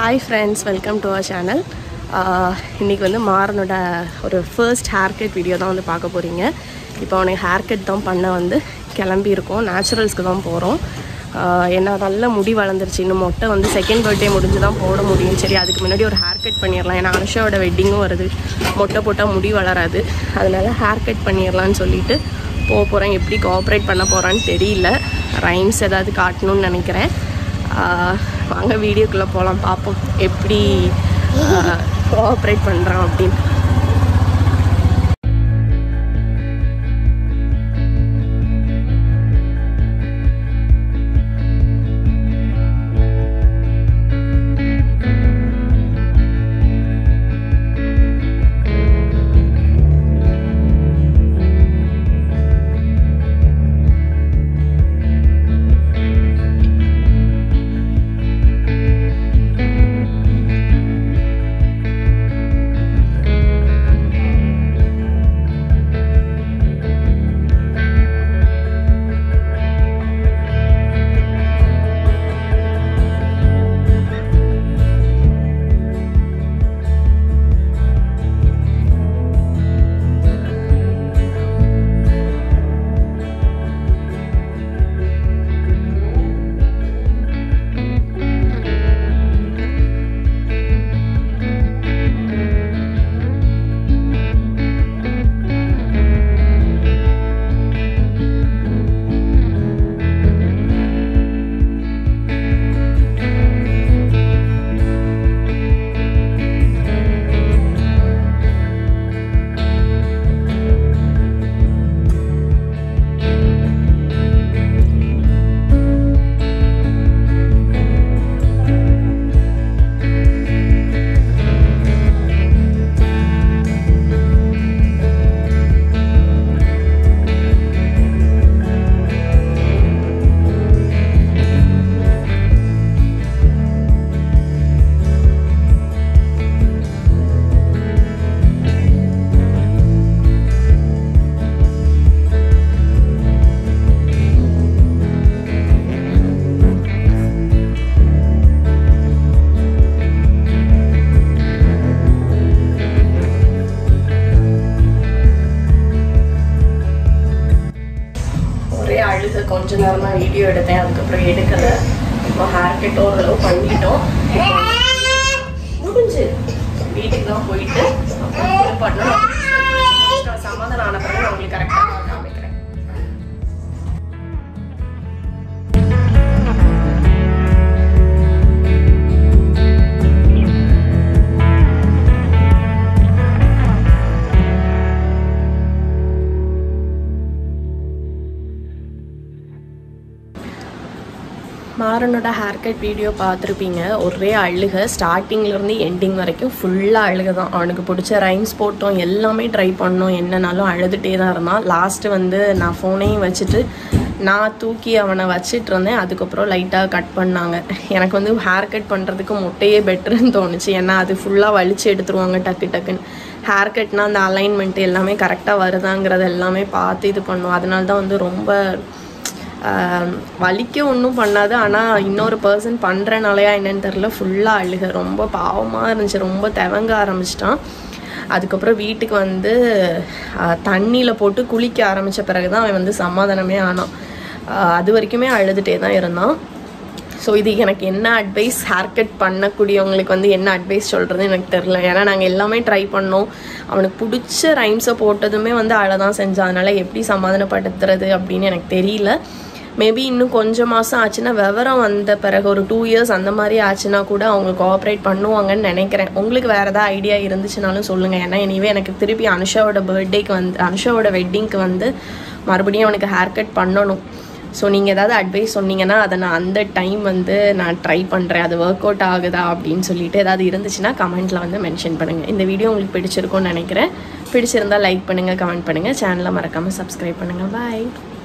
hi friends welcome to our channel இன்றைக்கி வந்து மாறனோட ஒரு ஃபர்ஸ்ட் ஹேர் கட் வீடியோ தான் வந்து பார்க்க போகிறீங்க இப்போ அவனுக்கு ஹேர் கட் தான் பண்ண வந்து கிளம்பியிருக்கோம் நேச்சுரல்ஸ்க்கு தான் போகிறோம் என்ன நல்ல முடி வளர்ந்துருச்சு இன்னும் மொட்டை வந்து செகண்ட் பர்த்டே முடிஞ்சு தான் போட முடியும் சரி அதுக்கு முன்னாடி ஒரு ஹேர் கட் பண்ணிடலாம் ஏன்னா அனுஷாவோட வெட்டிங்கும் வருது மொட்டை போட்டால் முடி வளராது அதனால ஹேர் கட் பண்ணிடலான்னு சொல்லிட்டு போக போகிறேன் எப்படி கோஆப்ரேட் பண்ண போகிறான்னு தெரியல ரைம்ஸ் ஏதாவது காட்டணும்னு நினைக்கிறேன் ஆஹ் வாங்க வீடியோக்குள்ளே போகலாம் பார்ப்போம் எப்படி கோஆப்ரேட் பண்ணுறான் அப்படின்னு ஒரே அழுக கொஞ்ச நேரம் தான் வீடியோ எடுத்தேன் அதுக்கப்புறம் எடுக்கல இப்போ ஹேர் கட் ஓரளவு பண்ணிட்டோம் இப்போ முடிஞ்சு வீட்டுக்கு தான் போயிட்டு அப்புறம் குளிப்பாட்டணும் முடிச்சுட்டு சமாதானம் ஆன பிறகு நான் உங்களுக்கு கரெக்டாக காமிக்கிறேன் மாறனோட ஹேர் கட் வீடியோ பார்த்துருப்பீங்க ஒரே அழுக ஸ்டார்டிங்லேருந்து எண்டிங் வரைக்கும் ஃபுல்லாக அழுக தான் அவனுக்கு பிடிச்ச ரைம்ஸ் போட்டோம் எல்லாமே ட்ரை பண்ணோம் என்னனாலும் அழுதுகிட்டே தான் இருந்தான் லாஸ்ட்டு வந்து நான் ஃபோனையும் வச்சுட்டு நான் தூக்கி அவனை வச்சிட்டு இருந்தேன் அதுக்கப்புறம் லைட்டாக கட் பண்ணாங்க எனக்கு வந்து ஹேர் கட் பண்ணுறதுக்கு மொட்டையே பெட்டர்னு தோணுச்சு ஏன்னா அது ஃபுல்லாக வலிச்சு எடுத்துருவாங்க டக்கு டக்குன்னு ஹேர் கட்னா அந்த அலைன்மெண்ட் எல்லாமே கரெக்டாக வருதாங்கிறது எல்லாமே பார்த்து இது பண்ணும் அதனால தான் வந்து ரொம்ப ஆஹ் வலிக்க ஒன்றும் பண்ணாது ஆனால் இன்னொரு பர்சன் பண்ணுறனாலையா என்னன்னு தெரில ஃபுல்லாக அழுக ரொம்ப பாவமாக இருந்துச்சு ரொம்ப தெவங்க ஆரம்பிச்சிட்டான் அதுக்கப்புறம் வீட்டுக்கு வந்து தண்ணியில் போட்டு குளிக்க ஆரம்பித்த பிறகு தான் அவன் வந்து சமாதானமே ஆனான் ஆஹ் அது வரைக்குமே அழுதுகிட்டே தான் இருந்தான் ஸோ இது எனக்கு என்ன அட்வைஸ் ஹேர் கட் பண்ணக்கூடியவங்களுக்கு வந்து என்ன அட்வைஸ் சொல்கிறது எனக்கு தெரில ஏன்னா நாங்கள் எல்லாமே ட்ரை பண்ணோம் அவனுக்கு பிடிச்ச ரைம்ஸை போட்டதுமே வந்து அழதான் செஞ்சான் அதனால் எப்படி சமாதானப்படுத்துறது அப்படின்னு எனக்கு தெரியல மேபி இன்னும் கொஞ்சம் மாதம் ஆச்சுன்னா விவரம் வந்த பிறகு ஒரு டூ இயர்ஸ் அந்த மாதிரி ஆச்சுன்னா கூட அவங்க கோஆப்ரேட் பண்ணுவாங்கன்னு நினைக்கிறேன் உங்களுக்கு வேறு ஏதாவது ஐடியா இருந்துச்சுனாலும் சொல்லுங்கள் ஏன்னா எனிவே எனக்கு திருப்பி அனுஷாவோட பர்த்டேக்கு வந்து அனுஷாவோட வெட்டிங்க்கு வந்து மறுபடியும் அவனுக்கு ஹேர் கட் பண்ணணும் ஸோ நீங்கள் ஏதாவது அட்வைஸ் சொன்னீங்கன்னா அதை நான் அந்த டைம் வந்து நான் ட்ரை பண்ணுறேன் அது ஒர்க் அவுட் ஆகுதா அப்படின்னு சொல்லிட்டு ஏதாவது இருந்துச்சுன்னா கமெண்ட்டில் வந்து மென்ஷன் பண்ணுங்கள் இந்த வீடியோ உங்களுக்கு பிடிச்சிருக்கும்னு நினைக்கிறேன் பிடிச்சிருந்தா லைக் பண்ணுங்கள் கமெண்ட் பண்ணுங்கள் சேனலை மறக்காமல் சப்ஸ்கிரைப் பண்ணுங்கள் பாய்